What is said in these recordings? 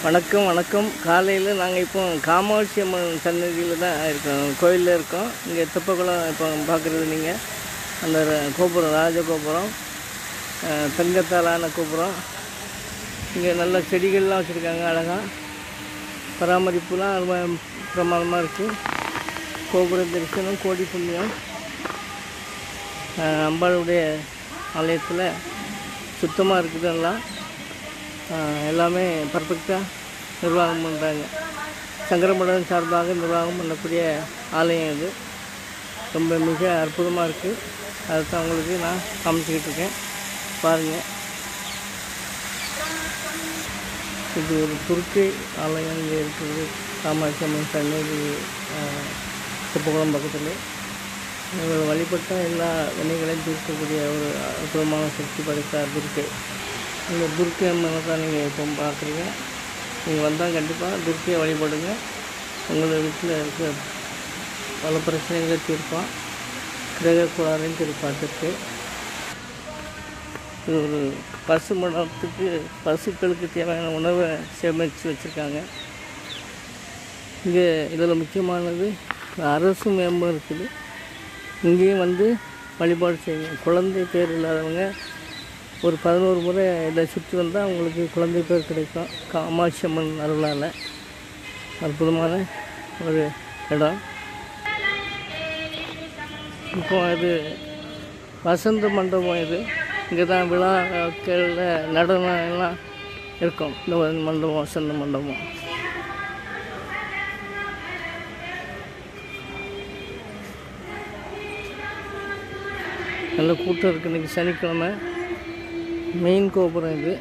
வணக்கம் வணக்கம் காலையில் நாங்கள் இப்போ காமாட்சி அம்மன் சன்னதியில் தான் இருக்கோம் கோயிலில் இருக்கோம் இங்கே தெப்பக்குளம் இப்போ பார்க்குறது நீங்கள் அந்த ர- கோபுரம் ராஜகோபுரம் அஹ், தங்கத்தாலான கோபுரம் இங்கே நல்ல செடிகள்லாம் வச்சுருக்காங்க அழகாக பராமரிப்புலாம் ரொம்ப பிரமாதமாக இருக்குது கோபுர தரிசனம் கோடி புண்ணியம் அஹ், அம்பாளுடைய ஆலயத்தில் சுத்தமாக இருக்குது எல்லாம் ஆஹ் எல்லாமே பர்ஃபெக்டாக நிர்வாகம் பண்ணுறாங்க சங்கரமடம் சார்பாக நிர்வாகம் பண்ணக்கூடிய ஆலயம் இது ரொம்ப மிக அற்புதமாக இருக்குது அதுதான் உங்களுக்கு நான் காமிச்சிக்கிட்டு இருக்கேன் பாருங்கள் இது ஒரு துருக்கை ஆலயம் இங்கே இருக்குது காமாட்சி அம்மன் சன்னதி ஆஹ், தெப்பக்குளம் பக்கத்தில் இவர் வழிபட்ட எல்லா வினைகளையும் தீர்க்கக்கூடிய ஒரு அற்புதமான சக்தி படைத்த துர்க்கை இந்த துர்க்கை அம்மனை தான் நீங்கள் இப்போ பார்க்குறீங்க நீங்கள் வந்தால் கண்டிப்பாக துர்க்கையை வழிபடுங்க உங்கள் வீட்டில் இருக்க பல பிரச்சனைகளை தீர்ப்பான் கிரக குளாரையும் தீர்ப்பான் துர்க்கை இது ஒரு பசு மடத்துக்கு பசுக்களுக்கு தேவையான உணவை சேமித்து வச்சுருக்காங்க இங்கே இதில் முக்கியமானது அரசு மேம்பம் இருக்குது இங்கேயும் வந்து வழிபாடு செய்யுங்க குழந்தை பேர் இல்லாதவங்க ஒரு பதினோரு முறை இதை சுற்றி வந்தால் அவங்களுக்கு குழந்தை பேர் கிடைக்கும் காமாட்சி அம்மன் அருளால் அற்புதமான ஒரு இடம் இப்போ இது வசந்த மண்டபம் இது இங்கே தான் விழாக்களில் நடனம் எல்லாம் இருக்கும் இந்த ஒரு மண்டபம் வசந்த மண்டபம் நல்ல கூட்டம் இருக்குது இன்றைக்கி சனிக்கிழமை மெயின் கோபுரம் இது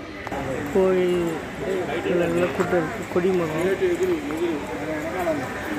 கோயில் நல்ல கூட்டம் இருக்குது கொடிமரம்